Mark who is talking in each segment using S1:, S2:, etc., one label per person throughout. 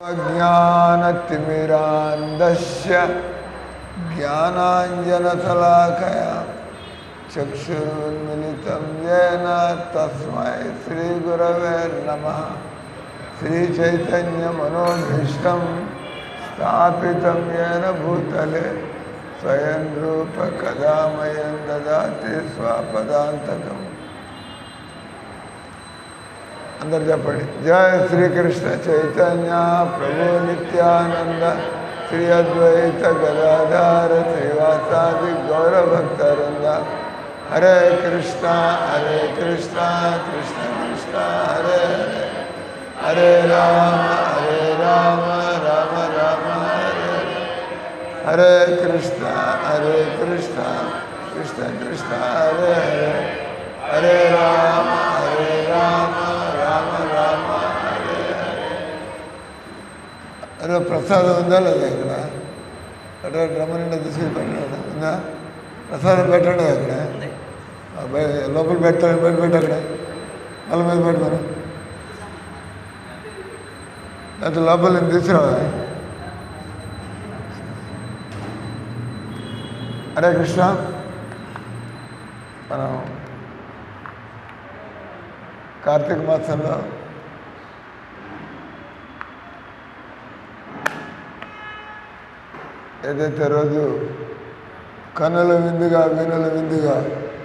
S1: ज्ञानतिमिरान्धस्य ज्ञानाञ्जनशलाकया चक्षुरुन्मिलितं येन तस्मै श्रीगुरवे नमः श्रीचैतन्यमनोभीष्टं स्थापितं येन भूतले स्वयं रूपकदा मयं ददाति స్వపదాంతకం అందరు చెప్పండి జయ శ్రీకృష్ణ చైతన్య ప్రభు నిత్యానంద శ్రీ అద్వైత గదాధార శ్రీవాసాది గౌరభక్తవృంద హరే కృష్ణ హరే కృష్ణ కృష్ణ కృష్ణ హరే హరే హరే రామ హరే రామ రామ రామ హరే హరే. హరే కృష్ణ హరే కృష్ణ కృష్ణ కృష్ణ హరే హరే హరే రామ హరే రామ రామ రామ హరే హరే అరే ప్రసాదం ఉందా లేదా ఇక్కడ అక్కడ డ్రమ్మ నిండా తీసుకెళ్ళి పెట్టాడు ఉందా ప్రసాదం పెట్టండి అక్కడ ఆ బయ- లోపల పెడతాడు బయట పెట్టు అక్కడ వాళ్ళ మీద పెట్టుకోరు లేకపోతే లోపల నేను తీసుకురావా హరే కృష్ణ మనం కార్తీక మాసంలో ఏదైతే రోజు కన్నుల విందుగా వీణుల విందుగా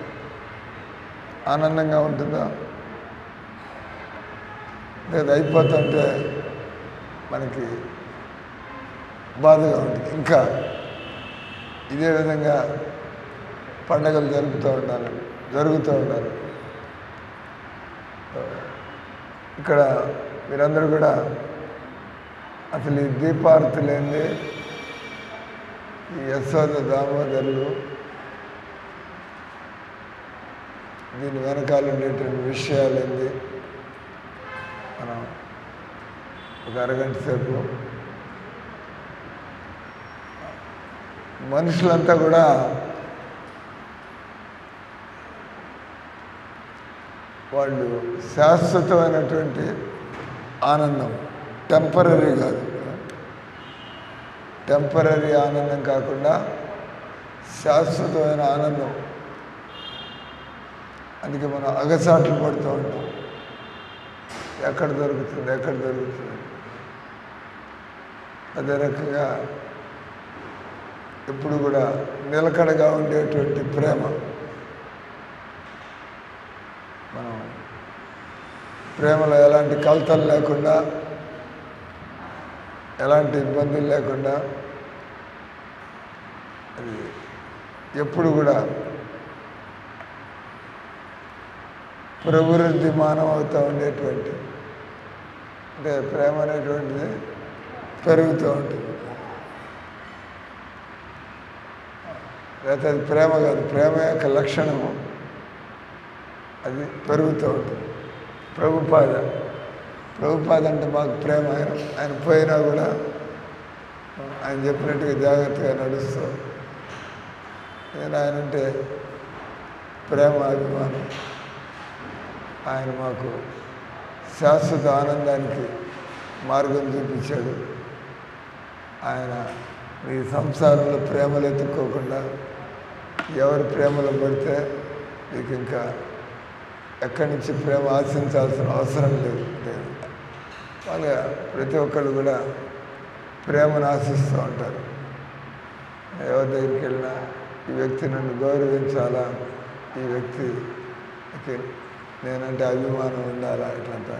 S1: ఆనందంగా ఉంటుందో లేదా అయిపోతుంటే మనకి బాధగా ఉంటుంది ఇంకా ఇదే విధంగా పండగలు జరుపుతూ ఉండాలి జరుగుతూ ఉండాలి ఇక్కడ మీరందరూ కూడా అసలు ఈ దీపారతి లేనిది ఈ యశోద దామోదరులు దీని వెనకాల ఉండేటువంటి విషయాలు ఏంది మనం ఒక అరగంట సేపు మనుషులంతా కూడా వాళ్ళు శాశ్వతమైనటువంటి ఆనందం టెంపరీ కాదు టెంపరీ ఆనందం కాకుండా శాశ్వతమైన ఆనందం అందుకే మనం అగసాట్లు పడుతూ ఉంటాం ఎక్కడ దొరుకుతుంది ఎక్కడ దొరుకుతుంది అదే రకంగా ఎప్పుడు కూడా నిలకడగా ఉండేటువంటి ప్రేమ మనం ప్రేమలో ఎలాంటి కలతలు లేకుండా ఎలాంటి ఇబ్బందులు లేకుండా అది ఎప్పుడు కూడా ప్రవృద్ధి మానవవుతూ ఉండేటువంటి అంటే ప్రేమ అనేటువంటిది పెరుగుతూ ఉంటుంది లేకపోతే అది ప్రేమ కాదు ప్రేమ యొక్క లక్షణము అది పెరుగుతూ ఉంటుంది ప్రభుపాద ప్రభుపాద అంటే మాకు ప్రేమ ఆయన ఆయన పోయినా కూడా ఆయన చెప్పినట్టుగా జాగ్రత్తగా నడుస్తూ నేను ఆయన అంటే ప్రేమ అభిమానం ఆయన మాకు శాశ్వత ఆనందానికి మార్గం చూపించాడు ఆయన ఈ సంసారంలో ప్రేమలు ఎత్తుక్కోకుండా ఎవరి ప్రేమలో పడితే నీకు ఇంకా ఎక్కడి నుంచి ప్రేమ ఆశించాల్సిన అవసరం లేదు లేదు అలాగే ప్రతి ఒక్కళ్ళు కూడా ప్రేమను ఆశిస్తూ ఉంటారు ఎవరి దగ్గరికి వెళ్ళినా ఈ వ్యక్తి నన్ను గౌరవించాలా ఈ వ్యక్తికి నేనంటే అభిమానం ఉండాలా ఇట్లంతా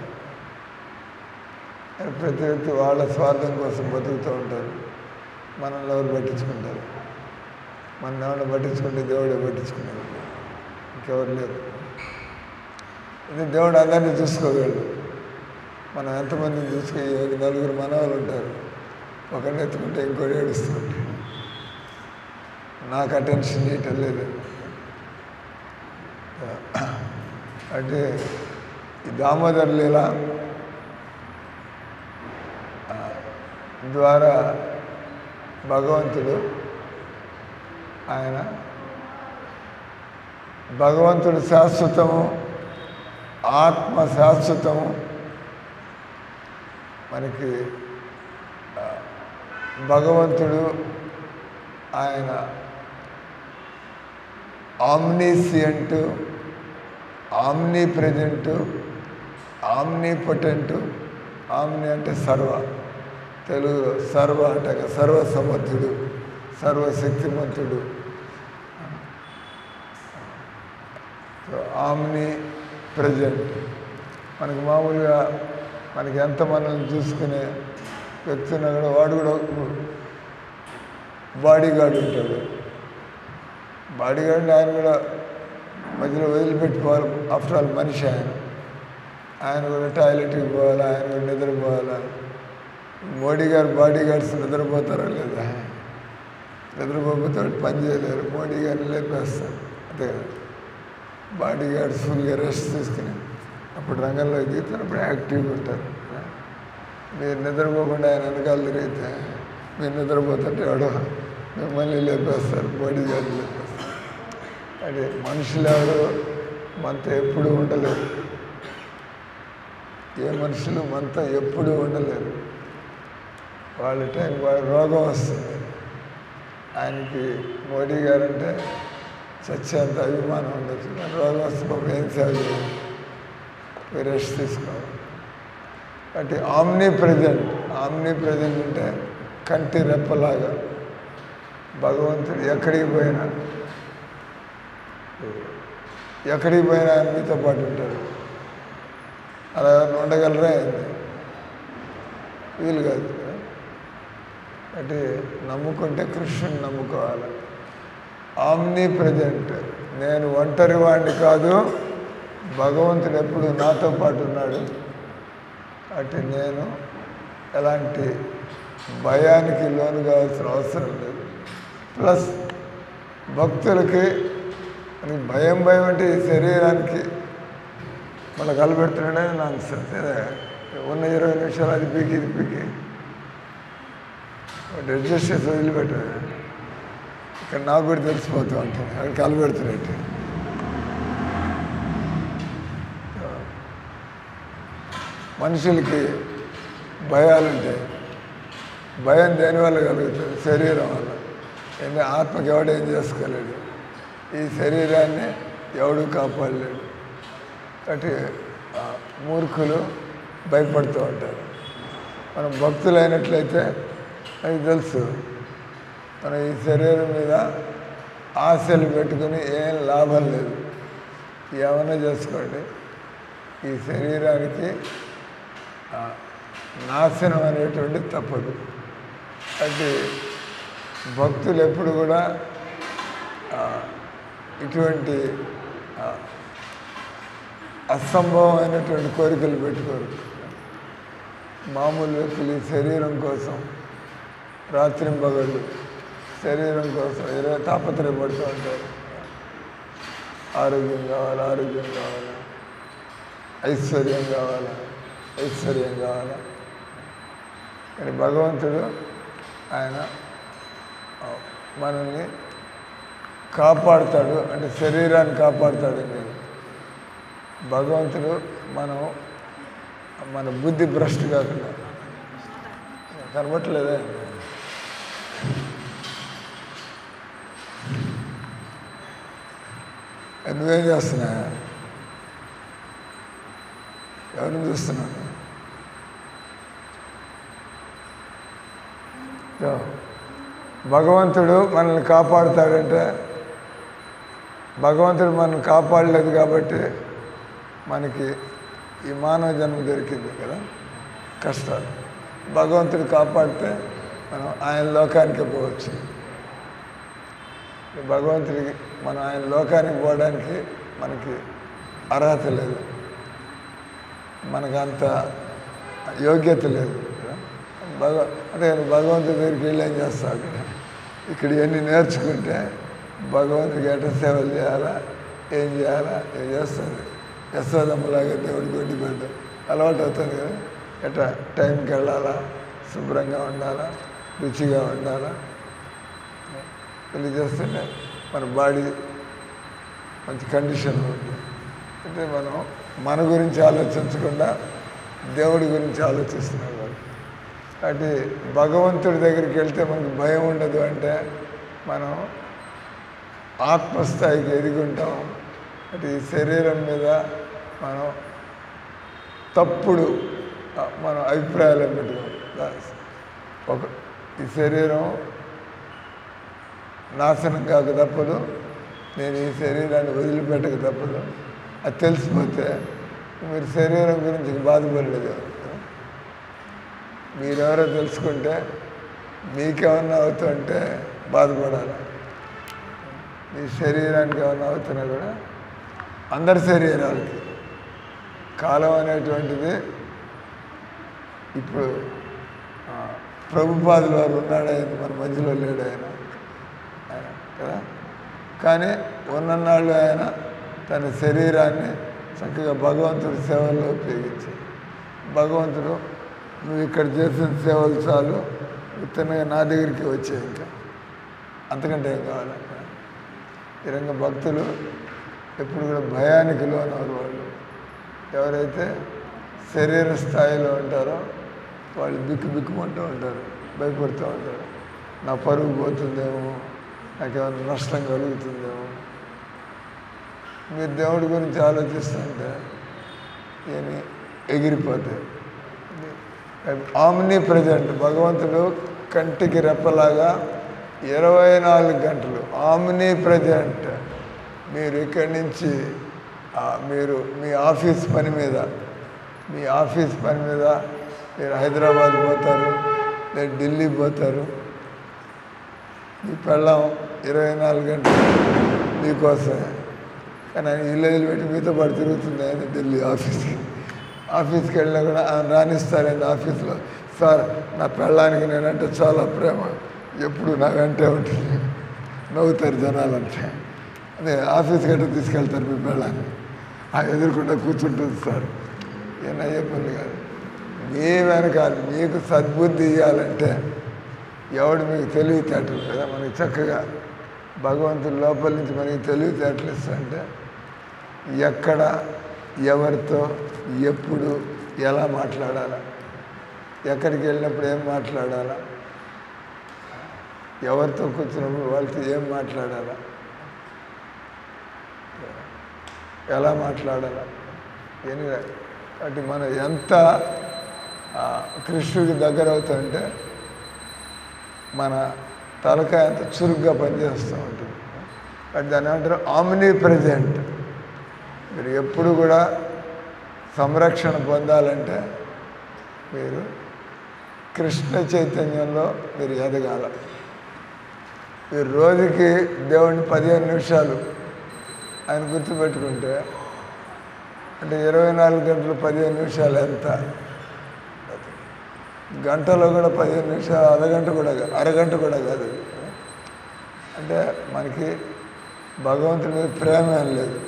S1: కానీ ప్రతి వ్యక్తి వాళ్ళ స్వార్థం కోసం బతుకుతూ ఉంటారు మనల్ని ఎవరు పట్టించుకుంటారు మన ఎవరు పట్టించుకుంటే దేవుడే పట్టించుకున్నారు ఇంకెవరు లేరు ఇది దేవుడు అందరినీ చూసుకోగలడు మనం ఎంతమందిని చూసుకుని ఒక నలుగురు మనవాళ్ళు ఉంటారు ఒకరిని ఎత్తుకుంటే ఇంకోటి ఏడుస్తూ ఉంటాడు నాకు అటెన్షన్ చేయటం లేదు అంటే ఈ దామోదర్ లీల ఆ, ద్వారా భగవంతుడు ఆయన భగవంతుడు శాశ్వతము ఆత్మ శాశ్వతము మనకి భగవంతుడు ఆయన omniscient omnipresent omnipotent omni అంటే సర్వ తెలుగులో సర్వ అంటే సర్వసమర్థుడు సర్వశక్తిమంతుడు సో ఆమ్ని ప్రజెంట్ మనకి మామూలుగా మనకి ఎంత మనల్ని చూసుకునే వ్యక్తి ఉన్నా కూడా వాడు కూడా బాడీ గార్డ్ ఉంటాడు బాడీ గార్డ్ ఆయన కూడా మధ్యలో వదిలిపెట్టుకోవాలి ఆఫ్టర్ ఆల్ మనిషి ఆయన ఆయన కూడా టాయిలెట్కి పోవాలా ఆయన కూడా నిద్రపోవాలా మోడీ గారు బాడీ గార్డ్స్ నిద్రపోతారా లేదా నిద్రపోతే పని చేయలేరు మోడీ గారిని లేపేస్తారు అంతే కదా బాడీ గార్డ్స్ ఫుల్గా రెస్ట్ తీసుకుని అప్పుడు రంగంలో దిగుతున్నప్పుడు యాక్టివ్గా ఉంటారు మీరు నిద్రపోకుండా ఆయన వెనకాల తిరిగితే మీరు నిద్రపోతుంటే ఎవడో మిమ్మల్ని లేపేస్తారు బాడీ గార్డు లేపేస్తారు అంటే మనుషులు ఎవరు మనతో ఎప్పుడు ఉండలేరు ఏ మనుషులు మనతో ఎప్పుడు ఉండలేరు వాళ్ళ టైం వాళ్ళ రోగం వస్తుంది ఆయనకి మోడీ గారు అంటే చచ్చేంత అభిమానం ఉండొచ్చు కానీ రోగం వస్తే పాపం ఏం సేవ చేయాలి పోయి రెస్ట్ తీసుకోవాలి కాబట్టి ఆమ్నీ ప్రజెంట్ ఆమ్నీ ప్రజెంట్ అంటే కంటి రెప్పలాగా భగవంతుడు ఎక్కడికి పోయినా ఎక్కడికి పోయినా ఆయన మీతో పాటు ఉంటాడు అలా ఎవరిని ఉండగలరా ఏంది వీలు కాదు కదా అంటే నమ్ముకుంటే కృష్ణుని నమ్ముకోవాలి ఆమ్నీ ప్రజెంట్ నేను ఒంటరి వాడిని కాదు భగవంతుడు ఎప్పుడు నాతో పాటు ఉన్నాడు అంటే నేను ఎలాంటి భయానికి లోను కావాల్సిన అవసరం లేదు ప్లస్ భక్తులకి మనకి భయం భయం అంటే ఈ శరీరానికి మళ్ళీ కలబెడుతున్నాడే నాకు ఉన్న ఇరవై నిమిషాలు అది పీకి ఇది పీకి వాటి అడ్జస్ట్ చేసి వదిలిపెట్టాడు ఇక్కడ నాకు కూడా తెలిసిపోతూ ఉంటుంది అక్కడ కలబెడుతున్నట్టు మనుషులకి భయాలుంటాయి భయం దేనివల్ల కలుగుతుంది శరీరం వల్ల ఎందుకంటే ఆత్మకి ఎవడేం చేసుకోలేడు ఈ శరీరాన్ని ఎవడు కాపాడలేడు కాబట్టి ఆ, మూర్ఖులు భయపడుతూ ఉంటారు మనం భక్తులైనట్లయితే అది తెలుసు మనం ఈ శరీరం మీద ఆశలు పెట్టుకుని ఏం లాభం లేదు ఏమైనా చేసుకోండి ఈ శరీరానికి ఆ, నాశనం అనేటువంటి తప్పదు అంటే భక్తులు ఎప్పుడు కూడా ఆ, ఇటువంటి ఆ, అసంభవమైనటువంటి కోరికలు పెట్టుకోరు మామూలు వ్యక్తులు ఈ శరీరం కోసం రాత్రింబగళ్ళు శరీరం కోసం ఇరవై తాపత్రయపడుతూ ఉంటారు ఆరోగ్యం కావాలా ఆరోగ్యం కావాలా ఐశ్వర్యం కావాలా ఐశ్వర్యం కావాలా కానీ భగవంతుడు ఆయన ఆ, మనల్ని కాపాడుతాడు అంటే శరీరాన్ని కాపాడుతాడు నేను భగవంతుడు మనం మన బుద్ధి భ్రష్టు కాకుండా కనబట్టలేదే నువ్వేం చేస్తున్నా ఎవరిని చూస్తున్నాను యో. భగవంతుడు మనల్ని కాపాడుతాడంటే భగవంతుడు మనల్ని కాపాడలేదు కాబట్టి మనకి ఈ మానవ జన్మ దొరికింది కదా కష్టాలు భగవంతుడు కాపాడితే మనం ఆయన లోకానికి పోవచ్చు భగవంతుడికి మనం ఆయన లోకానికి పోవడానికి మనకి అర్హత లేదు మనకు అంత యోగ్యత లేదు భగ అదే భగవంతుడి దగ్గరికి వెళ్ళి ఏం చేస్తావు అక్కడ ఇక్కడ ఇవన్నీ నేర్చుకుంటే భగవంతుడికి ఎట్ట సేవలు చేయాలా ఏం చేయాలా ఏం చేస్తుంది యశోదమ్మలాగా దేవుడికి వండి పెట్టు అలవాటు అవుతుంది కదా ఎట్ట టైంకి వెళ్ళాలా శుభ్రంగా ఉండాలా రుచిగా ఉండాలా పెళ్లి చేస్తుంటే మన బాడీ మంచి కండిషన్లో ఉంది అంటే మనం మన గురించి ఆలోచించకుండా దేవుడి గురించి ఆలోచిస్తున్నాం వాళ్ళు కాబట్టి భగవంతుడి దగ్గరికి వెళ్తే మనకు భయం ఉండదు అంటే మనం ఆత్మస్థాయికి ఎదిగి ఉంటాం అంటే ఈ శరీరం మీద మనం తప్పుడు ఆ, మనం అభిప్రాయాలు పెట్టుకోం ఒక ఈ శరీరం నాశనం కాక తప్పదు నేను ఈ శరీరాన్ని వదిలిపెట్టక తప్పదు అది తెలిసిపోతే మీరు శరీరం గురించి బాధపడలేదు మీరెవరో తెలుసుకుంటే మీకేమన్నా అవుతుంటే బాధపడాలి మీ శరీరానికి ఏమన్నా అవుతున్నా కూడా అందరి శరీరాలకి కాలం అనేటువంటిది ఇప్పుడు ఆ, ప్రభుపాదుల వారు ఉన్నాడు ఆయన మన మధ్యలో లేడు ఆయన ఆయన కదా కానీ ఉన్ననాళ్ళు ఆయన తన శరీరాన్ని చక్కగా భగవంతుడి సేవల్లో ఉపయోగించి భగవంతుడు నువ్వు ఇక్కడ చేసిన సేవలు చాలు ఉత్తనగా నా దగ్గరికి వచ్చాయి ఇంకా అంతకంటే ఏం కావాలి ఈ రంగ భక్తులు ఎప్పుడు కూడా భయానికి లోనవరు వాళ్ళు ఎవరైతే శరీర స్థాయిలో ఉంటారో వాళ్ళు బిక్కు బిక్కుమంటూ ఉంటారు భయపడుతూ ఉంటారు నా పరుగు పోతుందేమో నాకేమైనా నష్టం కలుగుతుందేమో మీరు దేవుడి గురించి ఆలోచిస్తుంటే ఈయన ఎగిరిపోతాయి ఆమ్ని ప్రజెంట్ భగవంతుడు కంటికి రెప్పలాగా ఇరవై నాలుగు గంటలు ఆమ్ని ప్రజెంట్ మీరు ఇక్కడి నుంచి ఆ, మీరు మీ ఆఫీస్ పని మీద మీ ఆఫీస్ పని మీద మీరు హైదరాబాద్ పోతారు లేదా ఢిల్లీ పోతారు మీ పెళ్ళం ఇరవై నాలుగు గంటలు మీకోసమే కానీ ఆయన ఇల్లు వదిలిపెట్టి మీతో పాటు తిరుగుతుంది ఆయన ఢిల్లీ ఆఫీస్కి ఆఫీస్కి వెళ్ళినా కూడా ఆయన రాణిస్తారండి ఆఫీస్లో సార్ నా పెళ్ళానికి నేనంటే చాలా ప్రేమ ఎప్పుడు నా వెంటే ఉంటుంది నవ్వుతారు జనాలంటే అదే ఆఫీస్కి అంటే తీసుకెళ్తారు మీ పెళ్ళాన్ని ఆ ఎదురుకుండా కూర్చుంటుంది సార్ ఈయన అయ్యే పనులు కాదు మీ వెనకాల మీకు సద్బుద్ధి ఇవ్వాలంటే ఎవడు మీకు తెలివితేటలు కదా మనకి చక్కగా భగవంతుడి లోపల నుంచి మనకి తెలివితేటలు ఇస్తుంటే ఎక్కడ ఎవరితో ఎప్పుడు ఎలా మాట్లాడాలా ఎక్కడికి వెళ్ళినప్పుడు ఏం మాట్లాడాలా ఎవరితో కూర్చున్నప్పుడు వాళ్ళతో ఏం మాట్లాడాలా ఎలా మాట్లాడాలా ఎన్ని కాబట్టి మనం ఎంత ఆ, కృష్ణుడికి దగ్గర అవుతుంటే మన తలకాయ అంత చురుగ్గా పనిచేస్తూ ఉంటుంది కాబట్టి దాన్ని ఏమంటారు ఆమ్ని ప్రజెంట్ మీరు ఎప్పుడు కూడా సంరక్షణ పొందాలంటే మీరు కృష్ణ చైతన్యంలో మీరు ఎదగాల మీరు రోజుకి దేవుడిని పదిహేను నిమిషాలు ఆయన గుర్తుపెట్టుకుంటే అంటే ఇరవై నాలుగు గంటలు పదిహేను నిమిషాలు ఎంత గంటలో కూడా పదిహేను నిమిషాలు అరగంట కూడా కా- అరగంట కూడా కాదు అంటే మనకి భగవంతుడి మీద ప్రేమ ఏం లేదు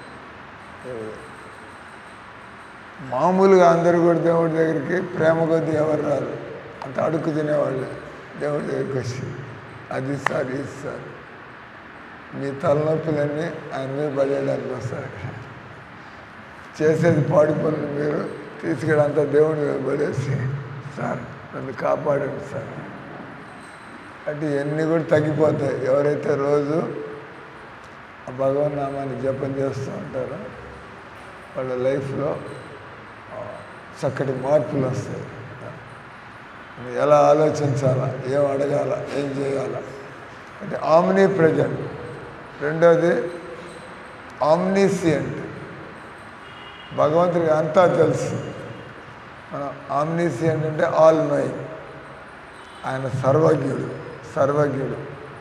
S1: మామూలుగా అందరూ కూడా దేవుడి దగ్గరికి ప్రేమ కొద్దీ ఎవరు రారు అంత అడుక్కు తినేవాళ్ళు దేవుడి దగ్గరికి వచ్చి అది సార్ ఇది సార్ మీ తలనొప్పులన్నీ ఆయన మీద పడేయడానికి వస్తారు అక్కడ చేసేది పాడి పనులు మీరు తీసుకెళ్ళి అంతా దేవుడి మీద పడేసి సార్ నన్ను కాపాడండి సార్ అంటే ఇవన్నీ కూడా తగ్గిపోతాయి ఎవరైతే రోజు ఆ భగవన్ నామాన్ని జపం చేస్తూ ఉంటారో వాళ్ళ లైఫ్లో ఆ, చక్కటి మార్పులు వస్తాయి ఎలా ఆలోచించాలా ఏం అడగాల ఏం చేయాలా అంటే ఆమ్నీ ప్రజెంట్ రెండోది ఆమ్నీసియంట్ భగవంతుడికి అంతా తెలుసు మన ఆమ్నీసియంట్ అంటే ఆల్ నోయింగ్ ఆయన సర్వజ్ఞుడు సర్వజ్ఞుడు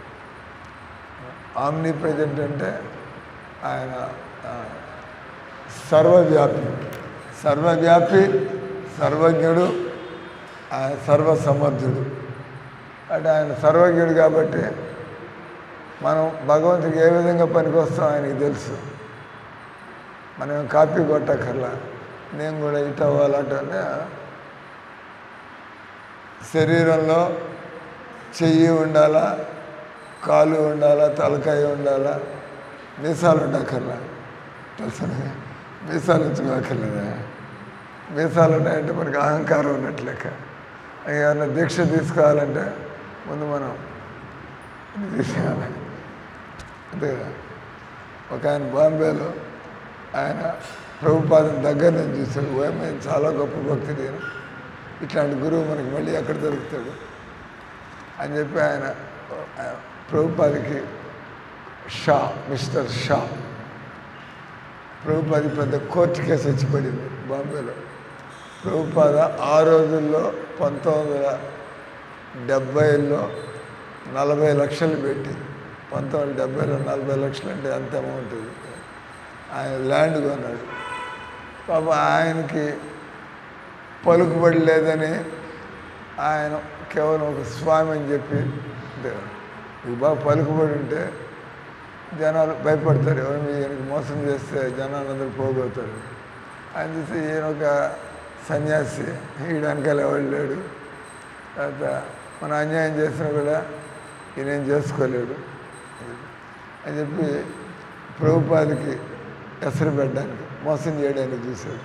S1: ఆమ్ని ప్రజెంట్ అంటే ఆయన ఆ, సర్వవ్యాపి సర్వవ్యాపి సర్వజ్ఞుడు ఆయన సర్వసమర్థుడు అంటే ఆయన సర్వజ్ఞుడు కాబట్టి మనం భగవంతుడికి ఏ విధంగా పనికొస్తాం ఆయనకి తెలుసు మనం ఏం కాపీ కొట్టక్కర్లా నేను కూడా ఇటు అవ్వాలంటే శరీరంలో చెయ్యి ఉండాలా కాలు ఉండాలా తలకాయ ఉండాలా మీసాలు ఉండక్కర్లా తెలుసా మీసాలు ఉంచుకోక్కర్లేదా మీసాలు ఉన్నాయంటే మనకి అహంకారం ఉన్నట్టు లెక్క ఏమైనా దీక్ష తీసుకోవాలంటే ముందు మనం ఇది తీసుకోవాలి అంతే కదా ఒక ఆయన బాంబేలో ఆయన ప్రభుపాదం దగ్గర నుంచి చూశాడు ఓయమైన చాలా గొప్ప భక్తుడు ఈయన ఇట్లాంటి గురువు మనకి మళ్ళీ ఎక్కడ దొరుకుతాడు అని చెప్పి ఆయన ఆయన ప్రభుపాదికి షా మిస్టర్ షా ప్రభుపాది పెద్ద కోర్టు కేసు వచ్చి పడింది బాంబేలో ప్రభుపాద ఆ రోజుల్లో పంతొమ్మిది వందల డెబ్బైలో నలభై లక్షలు పెట్టి పంతొమ్మిది వందల డెబ్బైలో నలభై లక్షలు అంటే ఎంత అమౌంట్ ఇది ఆయన ల్యాండ్ కొన్నాడు పాప ఆయనకి పలుకుబడి లేదని ఆయన కేవలం ఒక స్వామి అని చెప్పి అంటే మీకు బాగా పలుకుబడి ఉంటే జనాలు భయపడతారు ఎవరు ఈయనకి మోసం చేస్తే జనాలు అందరూ పోగొడతారు ఆయన చూసి ఈయన ఒక సన్యాసి ఈయన వెనకాల ఎవడు లేడు తర్వాత మనం అన్యాయం చేసినా కూడా ఈయనేం చేసుకోలేడు అని చెప్పి ప్రభుపాదికి ఎసరు పెట్టడానికి మోసం చేయడానికి చూశాడు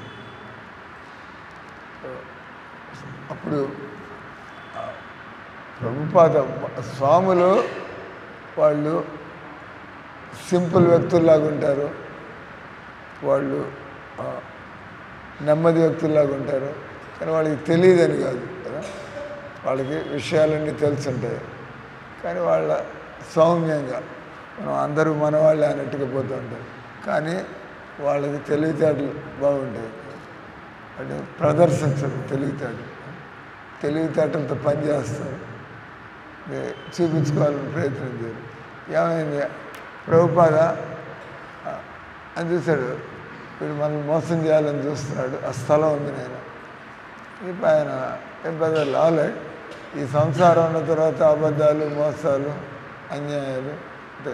S1: అప్పుడు ఆ, ప్రభుపాద స్వాములు వాళ్ళు సింపుల్ వ్యక్తుల్లాగా ఉంటారు వాళ్ళు ఆ, నెమ్మది వ్యక్తుల్లాగా ఉంటారు కానీ వాళ్ళకి తెలియదని కాదు కదా వాళ్ళకి విషయాలన్నీ తెలుసుంటాయి కానీ వాళ్ళ సౌమ్యంగా మనం అందరూ మన వాళ్ళే అన్నట్టుగా పోతూ ఉంటారు కానీ వాళ్ళకి తెలివితేటలు బాగుంటాయి అంటే ప్రదర్శించరు తెలివితేటలు తెలివితేటలతో పనిచేస్తారు ఇది చూపించుకోవాలని ప్రయత్నం చేయరు ఏమైంది ప్రభుపాద ఆ, అని చూశాడు వీడు మనల్ని మోసం చేయాలని చూస్తున్నాడు ఆ స్థలం ఉంది నేను ఇప్పుడు ఆయన ఏం పెద్ద లాలే ఈ సంసారం ఉన్న తర్వాత అబద్ధాలు మోసాలు అన్యాయాలు అంటే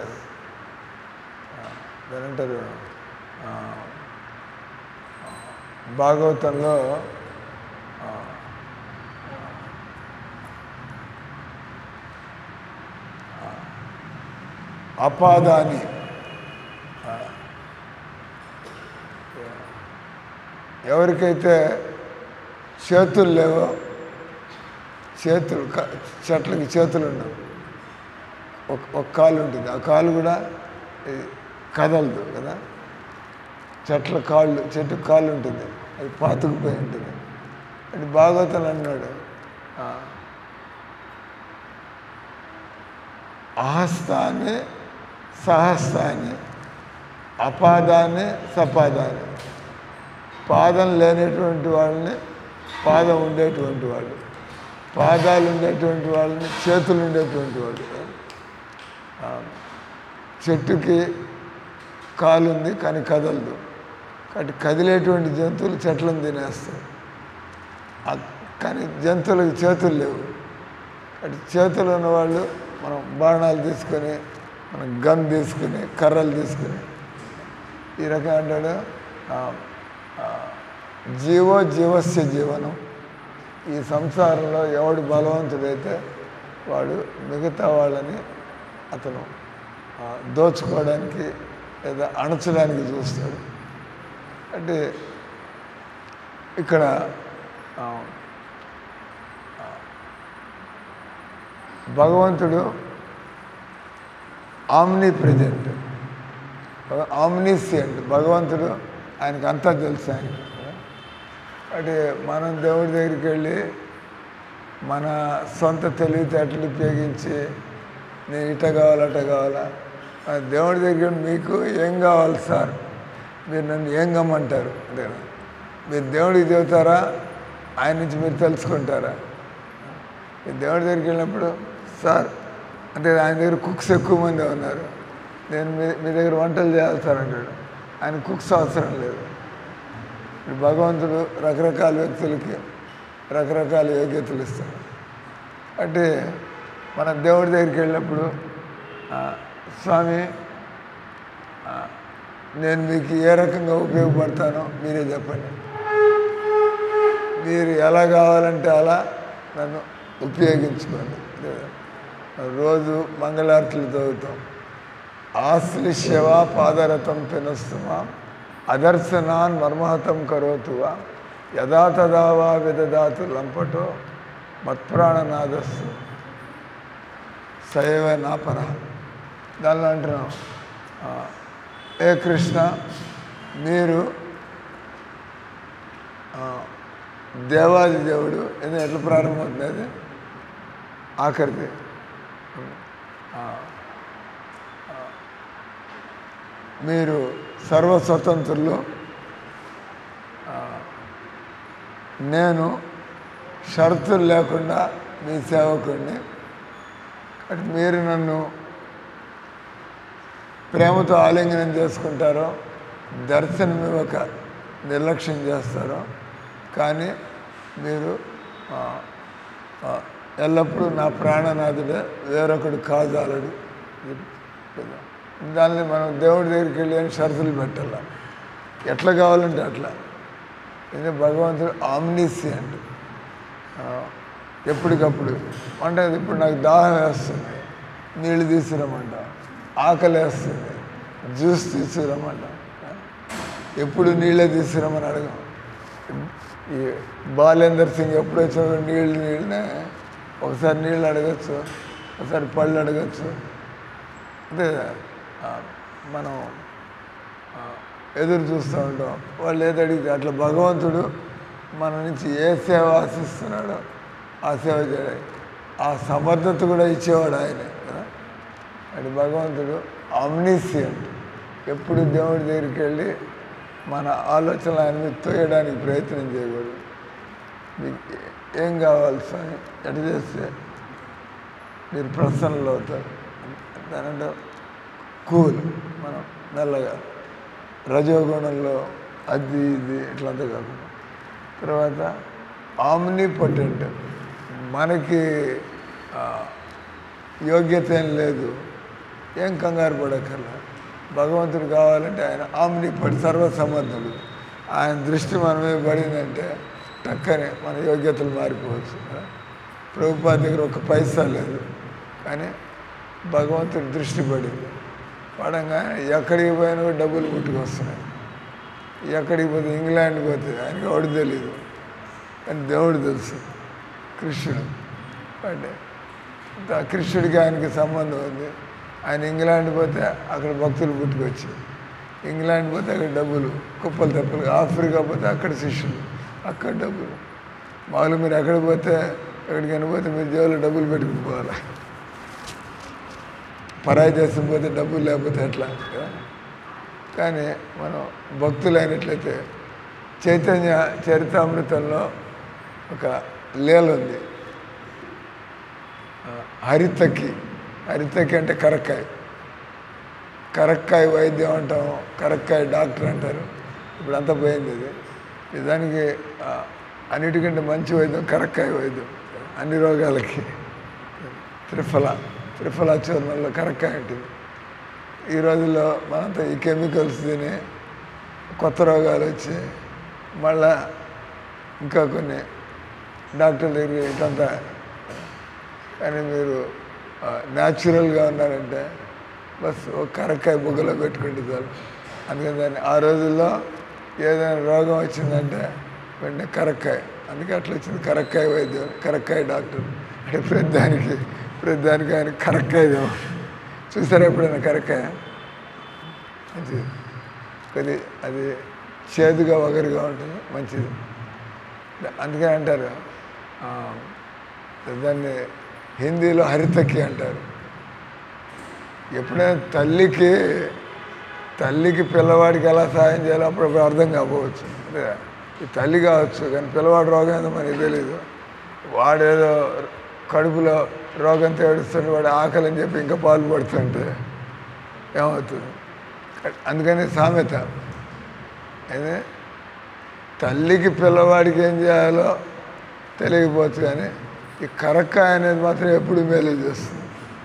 S1: దాని అంటారు ఆ, భాగవతంలో ఆ, అపాదాని ఆ, ఎవరికైతే చేతులు లేవో చేతులు క- చెట్లకి చేతులు ఉండవు ఒక ఒక కాలు ఉంటుంది ఆ కాలు కూడా ఇది కదలదు కదా చెట్ల కాళ్ళు చెట్టు కాళ్ళు ఉంటుంది అది పాతుకుపోయి ఉంటుంది అది భాగవతం అన్నాడు ఆ, అహస్తాన్ని సహస్తాన్ని అపాదాన్ని సపాదాన్ని పాదం లేనటువంటి వాళ్ళని పాదం ఉండేటువంటి వాళ్ళు పాదాలు ఉండేటువంటి వాళ్ళని చేతులు ఉండేటువంటి వాళ్ళు ఆ, చెట్టుకి కాలు ఉంది కానీ కదలదు కాబట్టి కదిలేటువంటి జంతువులు చెట్లను తినేస్తాయి ఆ, కానీ జంతువులకు చేతులు లేవు కాబట్టి చేతులు ఉన్నవాళ్ళు మనం బాణాలు తీసుకొని మనం గన్ తీసుకుని కర్రలు తీసుకుని ఈ రకం అంటాడు ఆ, ఆ, జీవో జీవస్య జీవనం ఈ సంసారంలో ఎవడు బలవంతుడైతే వాడు మిగతా వాళ్ళని అతను ఆ, దోచుకోవడానికి లేదా అణచడానికి చూస్తాడు అంటే ఇక్కడ ఆ, ఆ, భగవంతుడు ఆమ్నీ ప్రజెంట్ ఆమ్నిసియంట్ భగవంతుడు ఆయనకు అంతా తెలుసు ఆయన అంటే మనం దేవుడి దగ్గరికి వెళ్ళి మన సొంత తెలివితేటలు ఉపయోగించి నేను ఇట కావాలి అట కావాలా ఆ దేవుడి దగ్గరికి వెళ్ళి మీకు ఏం కావాలి సార్ మీరు నన్ను ఏం కమ్మంటారు అంటే మీరు దేవుడికి చెబుతారా ఆయన నుంచి మీరు తెలుసుకుంటారా ఈ దేవుడి దగ్గరికి వెళ్ళినప్పుడు సార్ అంటే ఆయన దగ్గర కుక్స్ ఎక్కువ మంది ఉన్నారు నేను మీ మీ దగ్గర వంటలు చేయాలి సార్ అంటాడు ఆయన కుక్స్ అవసరం లేదు ఇప్పుడు భగవంతుడు రకరకాల వ్యక్తులకి రకరకాల యోగ్యతలు ఇస్తాడు అంటే మన దేవుడి దగ్గరికి వెళ్ళినప్పుడు ఆ, స్వామి ఆ, నేను మీకు ఏ రకంగా ఉపయోగపడతానో మీరే చెప్పండి మీరు ఎలా కావాలంటే అలా నన్ను ఉపయోగించుకోండి రోజు మంగళారతులు చదువుతాం ఆశ్లిష్యవ పాదరథం పినస్తుమా అదర్శనాన్ మర్మహతం కరోతువా యథా తదా వా విదదాతు లంపటో మత్ప్రాణనాదస్సు సైవ నాపర దానిలో అంటున్నాం ఆ, ఏ కృష్ణ మీరు ఆ, దేవాది దేవుడు ఇది ఎట్లా ప్రారంభమవుతుంది అది ఆఖరిది ఆ, ఆ, మీరు సర్వస్వతంత్రులు ఆ, నేను షరతులు లేకుండా మీ సేవకుడిని అటు మీరు నన్ను ప్రేమతో ఆలింగనం చేసుకుంటారో దర్శనం ఇవ్వక నిర్లక్ష్యం చేస్తారో కానీ మీరు ఆ, ఆ, ఎల్లప్పుడూ నా ప్రాణనాథుడే వేరొకడు కాజాలడు దాన్ని మనం దేవుడి దగ్గరికి వెళ్ళి అని షరతులు పెట్టాల ఎట్లా కావాలంటే అట్లా ఇది భగవంతుడు ఆమ్నిసియంట్ ఎప్పటికప్పుడు అంటే ఇప్పుడు నాకు దాహం వేస్తుంది నీళ్ళు తీసుకురమ్మంట ఆకలి వేస్తుంది జ్యూస్ తీసుకురమ్మంట ఎప్పుడు నీళ్ళే తీసుకురమ్మని అడగం ఈ బాలేందర్ సింగ్ ఎప్పుడు వచ్చాడు నీళ్ళు నీళ్ళనే ఒకసారి నీళ్ళు అడగచ్చు ఒకసారి పళ్ళు అడగచ్చు అంటే ఆ, మనం ఆ, ఎదురు చూస్తూ ఉంటాం వాళ్ళు ఏది అడిగితే అట్లా భగవంతుడు మన నుంచి ఏ సేవ ఆశిస్తున్నాడో ఆ సేవ చేయడం ఆ సమర్థత కూడా ఇచ్చేవాడు ఆయన కదా అంటే భగవంతుడు ఆమ్నిసియంట్ ఎప్పుడు దేవుడి దగ్గరికి వెళ్ళి మన ఆలోచనలు ఆయన మీద తోయడానికి ప్రయత్నం చేయకూడదు మీకు ఏం కావాలి స్వామి ఎట చేస్తే మీరు ప్రసన్నలు అవుతారు దానంటే కూల్ మనం మెల్లగా రజోగుణంలో అది ఇది ఇట్లంతా కాకుండా తర్వాత ఆమ్ని పొటెంట్ మనకి ఆ, యోగ్యత ఏం లేదు ఏం కంగారు పడక్కర్లా భగవంతుడు కావాలంటే ఆయన ఆమ్ని పడి సర్వసమర్థుడు ఆయన దృష్టి మన మీద పడిందంటే టక్కనే మన యోగ్యతలు మారిపోవచ్చు ప్రభుపాద దగ్గర ఒక పైసా లేదు కానీ భగవంతుడి దృష్టి పడింది పడంగానే ఎక్కడికి పోయినా కూడా డబ్బులు పుట్టుకొస్తున్నాయి ఎక్కడికి పోతే ఇంగ్లాండ్కి పోతే ఆయనకి ఎవడు తెలీదు కానీ దేవుడు తెలుసు కృష్ణుడు అంటే ఆ కృష్ణుడికి ఆయనకి సంబంధం ఉంది ఆయన ఇంగ్లాండ్ పోతే అక్కడ భక్తులు పుట్టుకొచ్చి ఇంగ్లాండ్ పోతే అక్కడ డబ్బులు కుప్పలు తప్పులు ఆఫ్రికా పోతే అక్కడ శిష్యులు అక్కడ డబ్బులు మామూలు మీరు ఎక్కడ పోతే ఎక్కడికైనా పోతే మీరు జేబులో డబ్బులు పెట్టుకుని పోవాలి పరాయి దేశం పోతే డబ్బులు లేకపోతే ఎట్లా కదా? కానీ మనం భక్తులైనట్లయితే చైతన్య చరితామృతంలో ఒక లీల ఉంది ఆ, హరితకి హరితకి అంటే కరక్కాయ కరక్కాయ వైద్యం అంటాం కరక్కాయ డాక్టర్ అంటారు ఇప్పుడు అంతా పోయింది ఇది నిజానికి ఆ, అన్నిటికంటే మంచి వైద్యం కరక్కాయ వైద్యం అన్ని రోగాలకి త్రిఫల త్రిఫల చూర్ణంలో కరక్కాయ ఉంటుంది ఈ రోజుల్లో మనంతా ఈ కెమికల్స్ తిని కొత్త రోగాలు వచ్చి మళ్ళా ఇంకా కొన్ని డాక్టర్ దగ్గర ఇటంతా కానీ మీరు న్యాచురల్గా ఉన్నారంటే బస్ ఒక కరక్కాయ బుగ్గలో పెట్టుకుంటే చాలు అందుకని దాన్ని ఆ రోజుల్లో ఏదైనా రోగం వచ్చిందంటే వెంటనే కరక్కాయ అందుకే అట్లా వచ్చింది కరక్కాయ వైద్యం కరక్కాయ డాక్టర్ అంటే ప్రతిదానికి ప్రతిదానికి ఆయన కరక్కాయ దేవం. చూసారా ఎప్పుడైనా కరక్కాయ మంచిది కొద్ది అది చేదుగా వగరుగా ఉంటుంది మంచిది అందుకే అంటారు ఆ, దాన్ని హిందీలో హరితకి అంటారు ఎప్పుడైనా తల్లికి తల్లికి పిల్లవాడికి ఎలా సాయం చేయాలో అప్పుడప్పుడు అర్థం కాకపోవచ్చు అంటే ఈ తల్లి కావచ్చు కానీ పిల్లవాడు రోగం ఏందో మనకి తెలియదు వాడేదో కడుపులో రోగంతో ఏడుస్తుంటే వాడు ఆకలి అని చెప్పి ఇంకా పాలు పడుతుంటే ఏమవుతుంది అందుకని సామెత అదే తల్లికి పిల్లవాడికి ఏం చేయాలో తెలియకపోవచ్చు కానీ ఈ కరక్కాయ అనేది మాత్రం ఎప్పుడు మేలు చేస్తుంది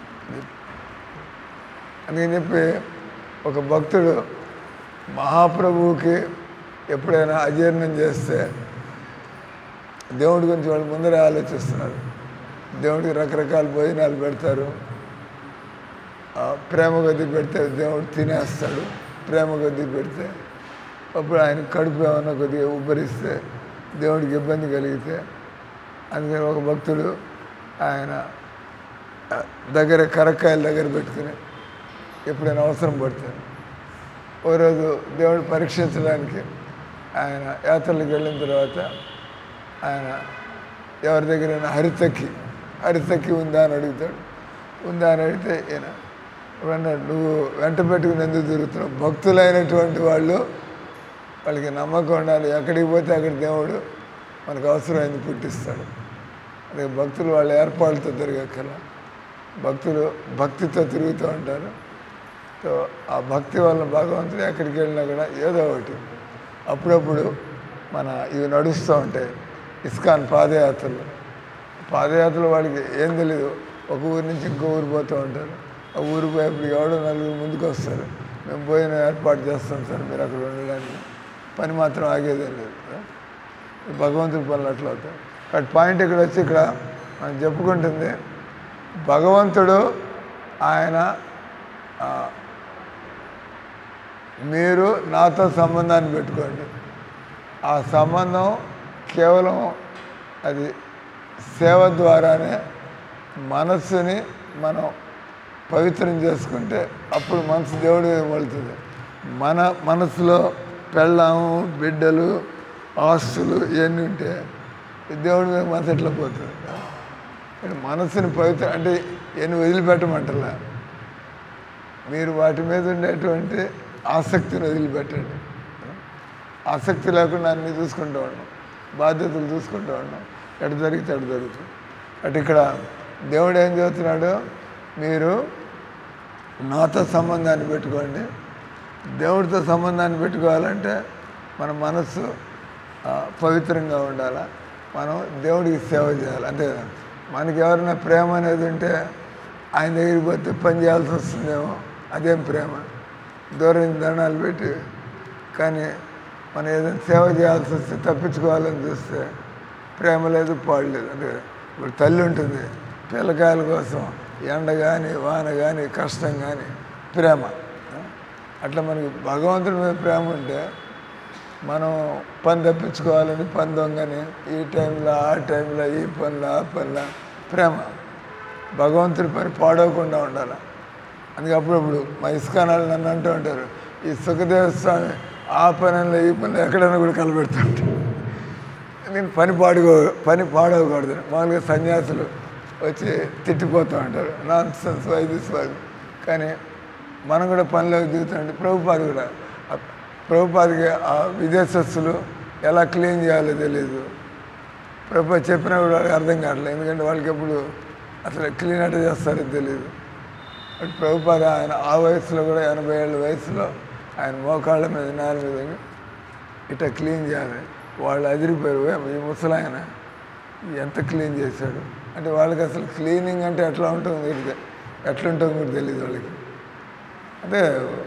S1: అందుకని చెప్పి ఒక భక్తుడు మహాప్రభువుకి ఎప్పుడైనా అజీర్ణం చేస్తే దేవుడి గురించి వాళ్ళు ముందరే ఆలోచిస్తున్నారు దేవుడికి రకరకాల భోజనాలు పెడతారు ఆ, ప్రేమ కొద్ది పెడితే దేవుడు తినేస్తాడు ప్రేమ కొద్ది పెడితే అప్పుడు ఆయన కడుపు ఏమన్నా కొద్దిగా ఉబ్బరిస్తే దేవుడికి ఇబ్బంది కలిగితే అందుకని ఒక భక్తుడు ఆయన ఆ, దగ్గర కరక్కాయల దగ్గర పెట్టుకుని ఎప్పుడైనా అవసరం పడుతుంది ఓ రోజు దేవుడు పరీక్షించడానికి ఆయన యాత్రలకు వెళ్ళిన తర్వాత ఆయన ఎవరి దగ్గరైనా హరితక్కి హరితక్కి ఉందా అని అడుగుతాడు ఉందా అని అడిగితే ఈయన అన్నాడు నువ్వు వెంట పెట్టుకుని ఎందుకు తిరుగుతున్నావు భక్తులైనటువంటి వాళ్ళు వాళ్ళకి నమ్మకం ఉండాలి ఎక్కడికి పోతే అక్కడ దేవుడు మనకు అవసరమైంది పుట్టిస్తాడు అదే భక్తులు వాళ్ళ ఏర్పాటుతో తిరగక్కల భక్తులు భక్తితో తిరుగుతూ ఉంటారు సో ఆ భక్తి వల్ల భగవంతుడు ఎక్కడికి వెళ్ళినా కూడా ఏదో ఒకటి అప్పుడప్పుడు మన ఇవి నడుస్తూ ఉంటాయి ఇస్కాన్ పాదయాత్రలు పాదయాత్రలు వాడికి ఏం తెలియదు ఒక ఊరి నుంచి ఇంకో ఊరు పోతూ ఉంటారు ఆ ఊరు పోయేప్పుడు ఎవడో నలుగురు ముందుకు వస్తారు మేము పోయిన ఏర్పాటు చేస్తాం సార్ మీరు అక్కడ ఉండడానికి పని మాత్రం ఆగేదే లేదు భగవంతుడి పనులు అట్లా అవుతాయి బట్ పాయింట్ ఇక్కడ వచ్చి ఇక్కడ మనం చెప్పుకుంటుంది భగవంతుడు ఆయన ఆ, మీరు నాతో సంబంధాన్ని పెట్టుకోండి ఆ సంబంధం కేవలం అది సేవ ద్వారానే మనస్సుని మనం పవిత్రం చేసుకుంటే అప్పుడు మనసు దేవుడి మీద మలుతుంది మన మనసులో పెళ్ళాము బిడ్డలు ఆస్తులు ఇవన్నీ ఉంటే ఈ దేవుడి మీద మనసు ఎట్లా పోతుంది అంటే మనసుని పవిత్ర అంటే ఎన్ని వదిలిపెట్టమంటలా మీరు వాటి మీద ఉండేటువంటి ఆసక్తిని వదిలిపెట్టండి ఆసక్తి లేకుండా అన్ని చూసుకుంటూ ఉన్నాం బాధ్యతలు చూసుకుంటూ ఉన్నాం ఎటు జరిగితే అటు జరుగుతుంది అటు ఇక్కడ దేవుడు ఏం చెబుతున్నాడు మీరు నాతో సంబంధాన్ని పెట్టుకోండి దేవుడితో సంబంధాన్ని పెట్టుకోవాలంటే మన మనస్సు ఆ, పవిత్రంగా ఉండాలా మనం దేవుడికి సేవ చేయాలి అంతే కదా మనకి ఎవరైనా ప్రేమ అనేది ఉంటే ఆయన దగ్గరికి పోతే పని చేయాల్సి వస్తుందేమో అదేం ప్రేమ దూరం నుంచి దండాలు పెట్టి కానీ మనం ఏదైనా సేవ చేయాల్సి వస్తే తప్పించుకోవాలని చూస్తే ప్రేమ లేదు పాడు లేదు అంటే ఇప్పుడు తల్లి ఉంటుంది పిల్లకాయల కోసం ఎండ కానీ వాన కానీ కష్టం కానీ ప్రేమ అట్లా మనకి భగవంతుడి మీద ప్రేమ ఉంటే మనం పని తప్పించుకోవాలని పని దొంగని ఈ టైంలో ఆ టైంలో ఈ పనిలో ఆ పనిలో ప్రేమ భగవంతుడి పని పాడవకుండా ఉండాలి అందుకే అప్పుడప్పుడు మా ఇస్కానాలు నన్ను అంటూ ఉంటారు ఈ సుఖదేవ స్వామి ఆ పనిలో ఈ పనిలో ఎక్కడైనా కూడా కలబెడుతుంటారు నేను పని పాడుకో పని పాడవకూడదు మామూలుగా సన్యాసులు వచ్చి తిట్టిపోతూ ఉంటారు నాన్ సెన్స్ వైద్య స్వామి కానీ మనం కూడా పనిలోకి దిగుతుంటే ప్రభుపాది కూడా ఆ ప్రభుపాదికి ఆ విదేశస్తులు ఎలా క్లీన్ చేయాలో తెలియదు ప్రభు చెప్పినా కూడా వాళ్ళకి అర్థం కావట్లేదు ఎందుకంటే వాళ్ళకి ఎప్పుడు అసలు క్లీన్ అట్లా చేస్తారో తెలియదు అటు ప్రభుపాద ఆయన ఆ వయసులో కూడా ఎనభై ఏళ్ళ వయసులో ఆయన మోకాళ్ళ మీద నేల మీద ఉండి ఇట్లా క్లీన్ చేయాలి వాళ్ళు అదిరిపోయారు "ఏ, ఈ ముసలాయన ఎంత క్లీన్ చేశాడు అంటే వాళ్ళకి అసలు క్లీనింగ్ అంటే ఎట్లా ఉంటుందో మీరు తె- ఎట్లుంటుందో మీరు తెలియదు వాళ్ళకి అంటే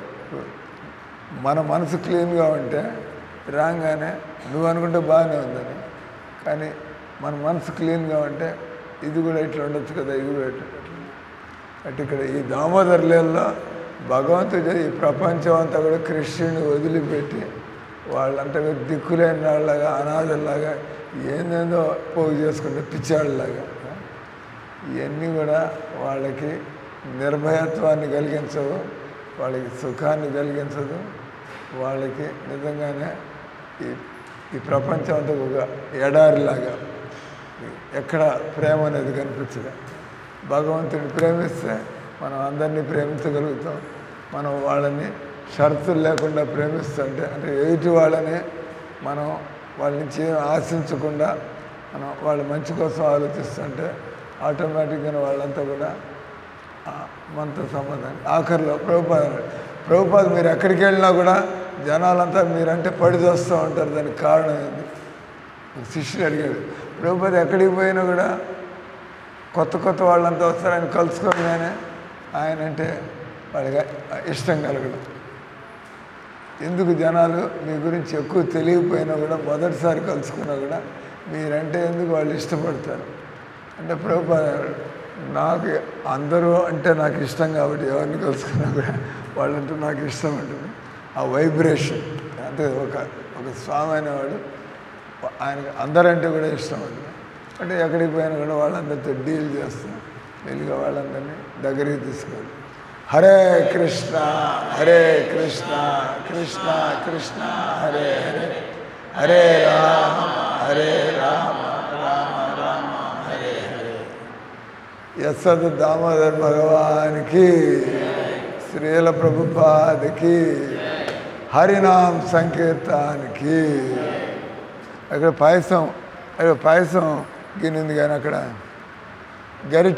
S1: మన మనసు క్లీన్గా ఉంటే రాగానే నువ్వు అనుకుంటే బాగానే ఉందని కానీ మన మనసు క్లీన్గా ఉంటే ఇది కూడా ఇట్లా ఉండొచ్చు కదా ఇది కూడా ఇట్లా ఇట్లా. అంటే ఇక్కడ ఈ దామోదర్ లీలలో భగవంతుడు ఈ ప్రపంచం అంతా కూడా కృష్ణుని వదిలిపెట్టి వాళ్ళంతా కూడా దిక్కులేని వాళ్ళలాగా అనాథల్లాగా ఏందేందో పోగు చేసుకుంటే పిచ్చాళ్ళలాగా ఇవన్నీ కూడా వాళ్ళకి నిర్భయత్వాన్ని కలిగించవు వాళ్ళకి సుఖాన్ని కలిగించదు వాళ్ళకి నిజంగానే ఈ ఈ ప్రపంచం అంతా ఒక ఎడారిలాగా ఎక్కడ ప్రేమ అనేది కనిపించదు భగవంతుడిని ప్రేమిస్తే మనం అందరినీ ప్రేమించగలుగుతాం మనం వాళ్ళని షరతులు లేకుండా ప్రేమిస్తుంటే అంటే ఎదుటి వాళ్ళని మనం వాళ్ళ నుంచి ఏం ఆశించకుండా మనం వాళ్ళ మంచి కోసం ఆలోచిస్తుంటే ఆటోమేటిక్గా వాళ్ళంతా కూడా ఆ, మనతో సంబంధం ఆఖరిలో ప్రభుపాద ప్రభుపాద మీరు ఎక్కడికి వెళ్ళినా కూడా జనాలంతా మీరంటే పడి చూస్తూ ఉంటారు దానికి కారణం ఏంది ఒక శిష్యుడు అడిగాడు ప్రభుపాద ఎక్కడికి పోయినా కూడా కొత్త కొత్త వాళ్ళంతా వస్తారు ఆయన కలుసుకోగానే ఆయన అంటే వాళ్ళకి ఇష్టం కలగడం ఎందుకు జనాలు మీ గురించి ఎక్కువ తెలియకపోయినా కూడా మొదటిసారి కలుసుకున్నా కూడా మీరంటే ఎందుకు వాళ్ళు ఇష్టపడతారు అంటే ప్రభుపాద నాకు అందరూ అంటే నాకు ఇష్టం కాబట్టి ఎవరిని కలుసుకున్నా కూడా వాళ్ళంటే నాకు ఇష్టం ఉంటుంది ఆ వైబ్రేషన్ అంటే ఒక ఒక స్వామి అనేవాడు ఆయనకు అందరంటే కూడా ఇష్టం ఉంటుంది అంటే ఎక్కడికి పోయినా కూడా వాళ్ళందరితో డీల్ చేస్తాం వెళ్ళిగా వాళ్ళందరినీ దగ్గరికి తీసుకోవాలి హరే కృష్ణ హరే కృష్ణ కృష్ణ కృష్ణ హరే హరే హరే రామ హరే రామ రామ రామ హరే హరే యశద్ దామోదర్ భగవానికి శ్రీల ప్రభుపాదకి హరినామ్ సంకీర్తానికి అక్కడ పాయసం అక్కడ పాయసం గిన్నెంది కానీ అక్కడ గరిట